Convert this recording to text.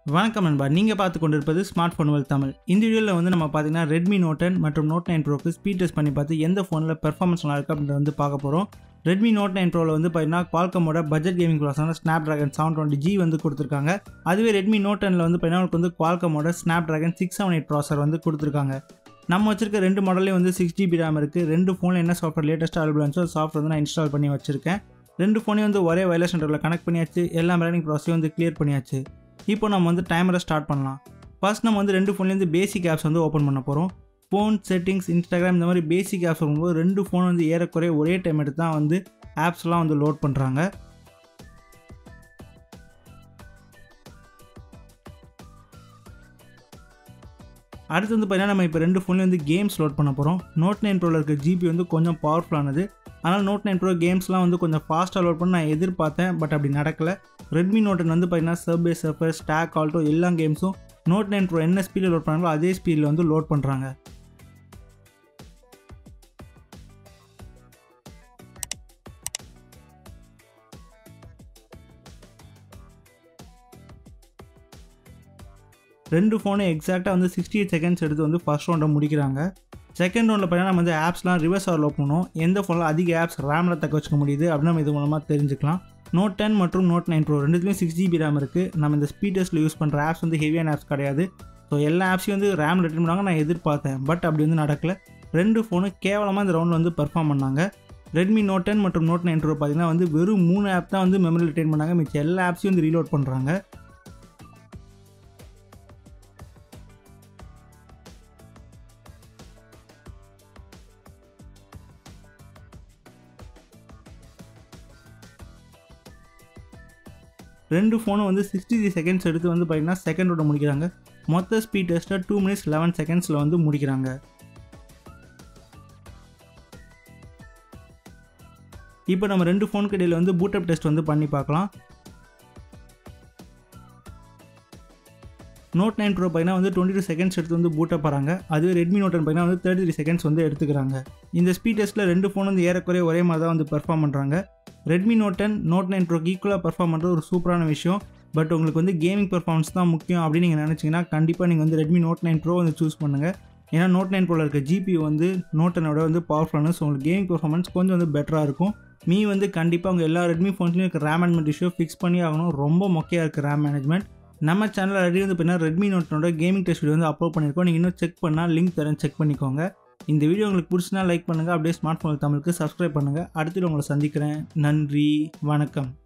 வணக்கம் நண்பா நீங்கள் பார்த்து கொண்டிருப்பது ஸ்மார்ட் ஃபோன் வெல் தமிழ் இந்த வீடியோவில் வந்து நம்ம பார்த்தீங்கன்னா ரெட்மி நோட் டென் மற்றும் நோட் நைன் ப்ரோக்கு ஸ்பீட் டெஸ்ட் பண்ணி பார்த்து எந்த ஃபோனில் பெர்ஃபார்மன்ஸ் நல்லா இருக்குது அப்படின்றத வந்து பார்க்க போகிறோம் ரெட்மி நோட் நைன் ப்ரோவில் வந்து பார்த்தீங்கன்னா குவால்கமோட பட்ஜெட் கேமிங் ப்ராசஸான Snapdragon seven twenty G வந்து கொடுத்துருக்காங்க அதுவே ரெட்மி நோட் டெனில் வந்து பார்த்தீங்கன்னா உங்களுக்கு வந்து குவால்கமோட Snapdragon six seven eight processor வந்து கொடுத்துருக்காங்க நம்ம வச்சிருக்க ரெண்டு மாடல்லையும் வந்து சிக்ஸ் ஜிபி ரேம் இருக்குது ரெண்டு ஃபோனில் என்ன சாஃப்ட்வேர் லேட்டஸ்ட்டாக அவைலபிள் இருந்துச்சோ சாஃப்ட்வேர் வந்து நான் இன்ஸ்டால் பண்ணி வச்சிருக்கேன் ரெண்டு ஃபோனையும் வந்து ஒரே வயர்லெஸ் சென்டரில் கனெக்ட் பண்ணியாச்சு எல்லா மெரானிக் ப்ராசஸையும் வந்து கிளியர் பண்ணியாச்சு இப்போ நம்ம வந்து டைமரை ஸ்டார்ட் பண்ணலாம் ஃபர்ஸ்ட் நம்ம வந்து ரெண்டு ஃபோன்லேருந்து பேசிக் ஆப்ஸ் வந்து ஓப்பன் பண்ண போகிறோம் ஃபோன் செட்டிங்ஸ் இன்ஸ்டாகிராம் இந்த மாதிரி பேசிக் ஆப்ஸ் வரும்போது ரெண்டு ஃபோன் வந்து ஏறக்குறைய ஒரே டைம் எடுத்து தான் வந்து ஆப்ஸ்லாம் வந்து லோட் பண்ணுறாங்க அடுத்து வந்து பார்த்தீங்கன்னா நம்ம இப்போ ரெண்டு ஃபோன்லேயும் வந்து கேம்ஸ் லோட் பண்ண போகிறோம் நோட் நைன் ப்ரோவில் இருக்க ஜிபி வந்து கொஞ்சம் பவர்ஃபுல்லானது ஆனால் நோட் நைன் ப்ரோ கேம்ஸ்லாம் வந்து கொஞ்சம் ஃபாஸ்ட்டாக லோட் பண்ண நான் எதிர்பார்த்தேன் பட் அப்படி நடக்கலை ரெட்மி நோட் வந்து பார்த்தீங்கன்னா சர்பே சர்ஃபர் ஸ்டாக் ஆல்டோ எல்லா கேம்ஸும் நோட் நைன் ப்ரோ என்ன ஸ்பீடில் லோட் பண்ணாங்களோ அதே ஸ்பீடில் வந்து லோட் பண்ணுறாங்க ரெண்டு ஃபோனும் எக்ஸாக்டாக வந்து சிக்ஸ்டி எயிட் செகண்ட்ஸ் எடுத்து வந்து ஃபஸ்ட் ரவுண்டை முடிக்கிறாங்க செகண்ட் ரவுண்டில் பார்த்தீங்கன்னா நம்ம வந்து ஆப்ஸ்லாம் ரிவர்ஸ் ஆர் லோட் பண்ணுவோம் எந்த ஃபோனில் அதிக ஆப்ஸ் ரேமில் தக்க வச்சுக்க முடியுது அப்படின்னு நம்ம இது மூலமாக தெரிஞ்சுக்கலாம் நோட் டென் மற்றும் நோட் நைன் ப்ரோ ரெண்டுத்துலேயும் சிக்ஸ் ஜிபி ரேம் இருக்குது நம்ம இந்த ஸ்பீட் டெஸ்ட்டில் யூஸ் பண்ணுற ஆப்ஸ் வந்து ஹெவியான ஆப்ஸ் கிடையாது ஸோ எல்லா ஆப்ஸையும் வந்து ரேம் ரிட்டர்ன் பண்ணாங்க நான் எதிர்பார்த்தேன் பட் அப்படி வந்து நடக்கல ரெண்டு ஃபோனும் கேவலமாக இந்த ரவுண்டில் வந்து பெர்ஃபார்ம் பண்ணாங்க ரெட்மி நோட் டென் மற்றும் நோட் நைன் ப்ரோ பார்த்தீங்கன்னா வந்து வெறும் மூணு ஆப் தான் வந்து மெமரி ரிட்டைன் பண்ணாங்க மிச்ச எல்லா ஆப்ஸையும் வந்து ரீலோட் பண்ணுறாங்க ரெண்டு ஃபோனும் வந்து சிக்ஸ்டி த்ரீ செகண்ட்ஸ் எடுத்து வந்து பார்த்தீங்கன்னா செகண்டோட முடிக்கிறாங்க மொத்த ஸ்பீட் டெஸ்ட்டை டூ மினிட்ஸ் லெவன் செகண்ட்ஸில் வந்து முடிக்கிறாங்க இப்போ நம்ம ரெண்டு ஃபோனுக்கு இடையில் வந்து பூட்டப் டெஸ்ட் வந்து பண்ணி பார்க்கலாம் நோட் நைன் ப்ரோ பார்த்தீங்கன்னா வந்து டுவெண்ட்டி டூ செகண்ட்ஸ் எடுத்து வந்து பூட்டப் போகிறாங்க அதுவே ரெட்மி நோட் டென் பார்த்தீங்கன்னா வந்து தேர்ட்டி த்ரீ செகண்ட்ஸ் வந்து எடுத்துக்கிறாங்க இந்த ஸ்பீட் டெஸ்ட்டில் ரெண்டு ஃபோன் வந்து ஏறக்குறைய ஒரே மாதிரி தான் வந்து பெர்ஃபார்ம் பண்ணுறாங்க Redmi Note ten Note nine ப்ரோக்கு ஈக்குவலாக பெர்ஃபார்ம் பண்ணுறது ஒரு சூப்பரான விஷயம் பட் உங்களுக்கு வந்து கேமிங் பெர்ஃபார்மன்ஸ் தான் முக்கியம் அப்படின்னு நீங்கள் நினச்சிங்கன்னா கண்டிப்பாக நீங்கள் வந்து ரெட்மி நோட் நைன் ப்ரோ வந்து சூஸ் பண்ணுங்கள் ஏன்னா நோட் நைன் ப்ரோவில் இருக்க ஜிபி வந்து நோட் டெனோட வந்து பவர்ஃபுல்லான ஸோ உங்களுக்கு கேமிங் பெர்ஃபார்மன்ஸ் கொஞ்சம் வந்து பெட்டராக இருக்கும் மீ வந்து கண்டிப்பாக உங்கள் எல்லா ரெட்மி ஃபோன்ஸ்லையும் இருக்க ரேம் மேனேஜ்மெண்ட் இஷ்யூ ஃபிக்ஸ் பண்ணி ஆகணும் ரொம்ப மொக்கையாக இருக்குது ரேம் மேனேஜ்மெண்ட் நம்ம சேனலில் ஆல்ரெடி வந்து பார்த்தீங்கன்னா ரெட்மி நோட்டோட கேமிங் டெஸ்ட் வீடியோ வந்து அப்லோட் பண்ணியிருக்கோம் நீங்கள் இன்னும் செக் பண்ணால் லிங்க் தரேன் செக் பண்ணிக்கோங்க இந்த வீடியோ உங்களுக்கு பிடிச்சினா லைக் பண்ணுங்கள் அப்படியே ஸ்மார்ட் ஃபோன் தமிழுக்கு சப்ஸ்கிரைப் பண்ணுங்கள் அடுத்து உங்களை சந்திக்கிறேன் நன்றி வணக்கம்